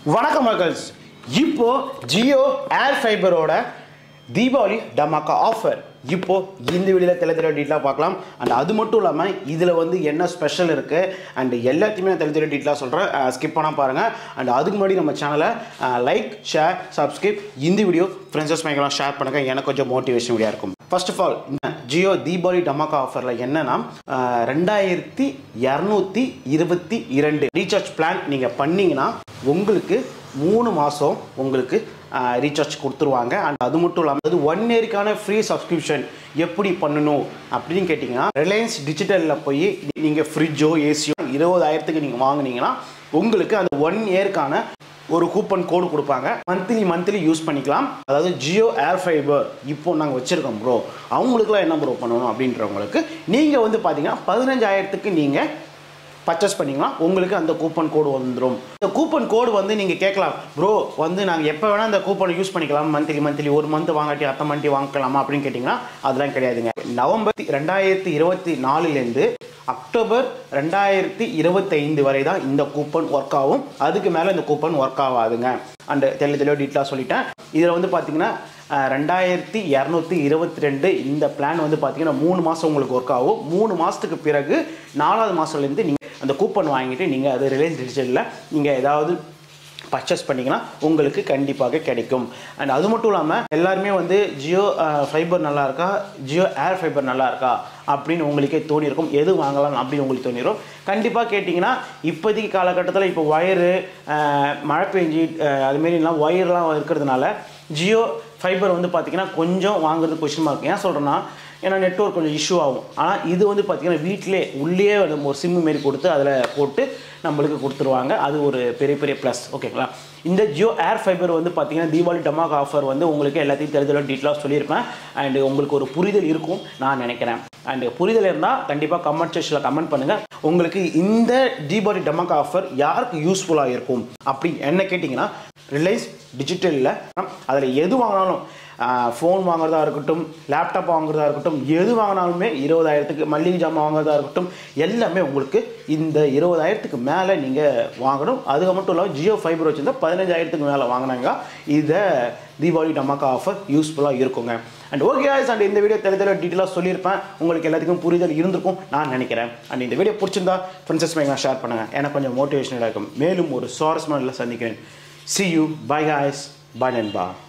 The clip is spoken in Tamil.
வணக்கம் மக்கள்ஸ் இப்போ ஜியோ ஏர் ஃபைபரோட தீபாவளி டமாக்கா ஆஃபர் இப்போ இந்த வீடியோவில் தெளி தெளிவாக டீட்டெயிலாக பார்க்கலாம் அண்ட் அது மட்டும் இல்லாமல் இதில் வந்து என்ன ஸ்பெஷல் இருக்குது அண்ட் எல்லாத்தையுமே நான் தெளி தெளிவாக டீட்டெயிலாக சொல்கிறேன் ஸ்கிப் பண்ணால் பாருங்கள் அண்ட் அதுக்கு முன்னாடி நம்ம சேனலை லைக் ஷேர் சப்ஸ்கிரைப் இந்த வீடியோ ஃப்ரெண்ட்ஸஸ் மைக்கெல்லாம் ஷேர் பண்ணுங்கள் எனக்கு கொஞ்சம் மோட்டிவேஷன் வீடியோ இருக்கும் first of all Jio Deepavali Dhamaka ஆஃபரில் என்னன்னா ஆஹ், ரெண்டாயிரத்தி இரநூத்தி இருபத்தி இரண்டு ரீசார்ஜ் பிளான் நீங்கள் பண்ணீங்கன்னா உங்களுக்கு மூணு மாதம் உங்களுக்கு ரீசார்ஜ் கொடுத்துருவாங்க அண்ட் அது மட்டும் இல்லாமல் அது ஒன் இயருக்கான ஃப்ரீ சப்ஸ்கிரிப்ஷன் எப்படி பண்ணணும் அப்படின்னு கேட்டிங்கன்னா ரிலையன்ஸ் டிஜிட்டலில் போய் நீங்கள் ஃப்ரிட்ஜோ ஏசியோ இருபதாயிரத்துக்கு நீங்கள் வாங்குனீங்கன்னா உங்களுக்கு அந்த ஒன் இயருக்கான ஒரு கூப்பன் கோடு கொடுப்பாங்க மந்த்லி மந்த்லி யூஸ் பண்ணிக்கலாம் அதாவது ஜியோ ஏர் ஃபைபர் இப்போ நாங்கள் வச்சுருக்கோம் ப்ரோ அவங்களுக்குலாம் என்ன ப்ரோ பண்ணணும் அப்படின்றவங்களுக்கு நீங்கள் வந்து பார்த்தீங்கன்னா பதினஞ்சாயிரத்துக்கு நீங்கள் பர்ச்சேஸ் பண்ணிங்கன்னா உங்களுக்கு அந்த கூப்பன் கோடு வந்துடும் இந்த கூப்பன் கோடு வந்து நீங்கள் கேட்கலாம் ப்ரோ வந்து நாங்கள் எப்போ வேணால் அந்த கூப்பனை யூஸ் பண்ணிக்கலாம் மந்த்லி மந்த்லி ஒரு மந்த் வாங்காட்டி அத்த மந்த்லி வாங்கிக்கலாமா அப்படின்னு கேட்டிங்கன்னா அதெல்லாம் கிடையாதுங்க நவம்பர் ரெண்டாயிரத்தி இருபத்தி நாலுலேருந்து அக்டோபர் ரெண்டாயிரத்தி இருபத்தைந்து வரை தான் இந்த கூப்பன் ஒர்க் ஆகும் அதுக்கு மேலே இந்த கூப்பன் ஒர்க் ஆகாதுங்க அண்ட் தெளி தெளிவாக டீட்டெயிலாக சொல்லிட்டேன் இதில் வந்து பார்த்தீங்கன்னா அஹ், ரெண்டாயிரத்தி இரநூத்தி இருபத்தி ரெண்டு இந்த பிளான் வந்து பார்த்தீங்கன்னா மூணு மாதம் உங்களுக்கு ஒர்க் ஆகும் மூணு மாதத்துக்கு பிறகு நாலாவது மாதத்துலேருந்து நீங்கள் அந்த கூப்பன் வாங்கிட்டு நீங்கள் அது ரிலையன்ஸ் டிஜிட்டலில் நீங்கள் ஏதாவது பர்ச்சேஸ் பண்ணிங்கன்னா உங்களுக்கு கண்டிப்பாக கிடைக்கும் அண்ட் அது மட்டும் இல்லாமல் எல்லாருமே வந்து ஜியோ ஃபைபர் நல்லா இருக்கா ஜியோ ஏர் ஃபைபர் நல்லா இருக்கா அப்படின்னு உங்களுக்கே தோணியிருக்கும் எது வாங்கலாம் அப்படின்னு உங்களுக்கு தோணிரும் கண்டிப்பாக கேட்டிங்கன்னா இப்போதைக்கு காலகட்டத்தில் இப்போ ஒயரு மழை பெஞ்சு அஹ், அதுமாரிலாம் ஒயர்லாம் இருக்கிறதுனால ஜியோ ஃபைபர் வந்து பார்த்திங்கன்னா கொஞ்சம் வாங்குறது கொஷினமாக இருக்கும் ஏன் சொல்கிறேன்னா ஏன்னா நெட்ஒர்க் கொஞ்சம் இஷ்யூ ஆகும் ஆனால் இது வந்து பார்த்திங்கன்னா வீட்டிலே உள்ளே நம்ம ஒரு சிம்மு மாரி கொடுத்து அதில் போட்டு நம்மளுக்கு கொடுத்துருவாங்க அது ஒரு பெரிய பெரிய ப்ளஸ் ஓகேங்களா இந்த ஜியோ ஏர் ஃபைபர் வந்து பார்த்தீங்கன்னா தீபாவளி டமாக் ஆஃபர் வந்து உங்களுக்கு எல்லாத்தையும் தெரிஞ்சல டீட்டெயிலாக சொல்லியிருப்பேன் அண்ட் உங்களுக்கு ஒரு புரிதல் இருக்கும் நான் நினைக்கிறேன் அண்ட் புரிதல் இருந்தால் கண்டிப்பாக கமெண்ட் செக்ஷனில் கமெண்ட் பண்ணுங்கள் உங்களுக்கு இந்த தீபாவளி டமாக் ஆஃபர் யாருக்கு யூஸ்ஃபுல்லாக இருக்கும் அப்படி என்ன கேட்டிங்கன்னா ரிலையன்ஸ் டிஜிட்டலில் அதில் எது வாங்கினாலும் ஃபோன் வாங்குறதா இருக்கட்டும் லேப்டாப் வாங்குறதா இருக்கட்டும் எது வாங்கினாலுமே இருபதாயிரத்துக்கு மல்லிகை ஜாமான் வாங்குறதா இருக்கட்டும் எல்லாமே உங்களுக்கு இந்த இருபதாயிரத்துக்கு மேலே நீங்கள் வாங்கணும் அது மட்டும் இல்லாமல் ஜியோ ஃபைபர் வச்சுருந்தா பதினஞ்சாயிரத்துக்கு மேலே வாங்கினாங்க இதை தீபாவளி டமாக்கா ஆஃபர் யூஸ்ஃபுல்லாக இருக்குங்க அண்ட் ஓகே அண்ட் இந்த வீடியோ தெளி தெளிவாக டீட்டெயிலாக சொல்லியிருப்பேன் உங்களுக்கு எல்லாத்துக்கும் புரிதல் இருந்திருக்கும் நான் நினைக்கிறேன் அண்ட் இந்த வீடியோ பிடிச்சிருந்தா ஃப்ரெண்ட்ஸஸ் மைங்க ஷேர் பண்ணுங்கள் எனக்கு கொஞ்சம் மோட்டிவேஷனலாக இருக்கும் மேலும் ஒரு சுவாரஸ்யமான சந்திக்கிறேன் see you bye guys bye நண்பா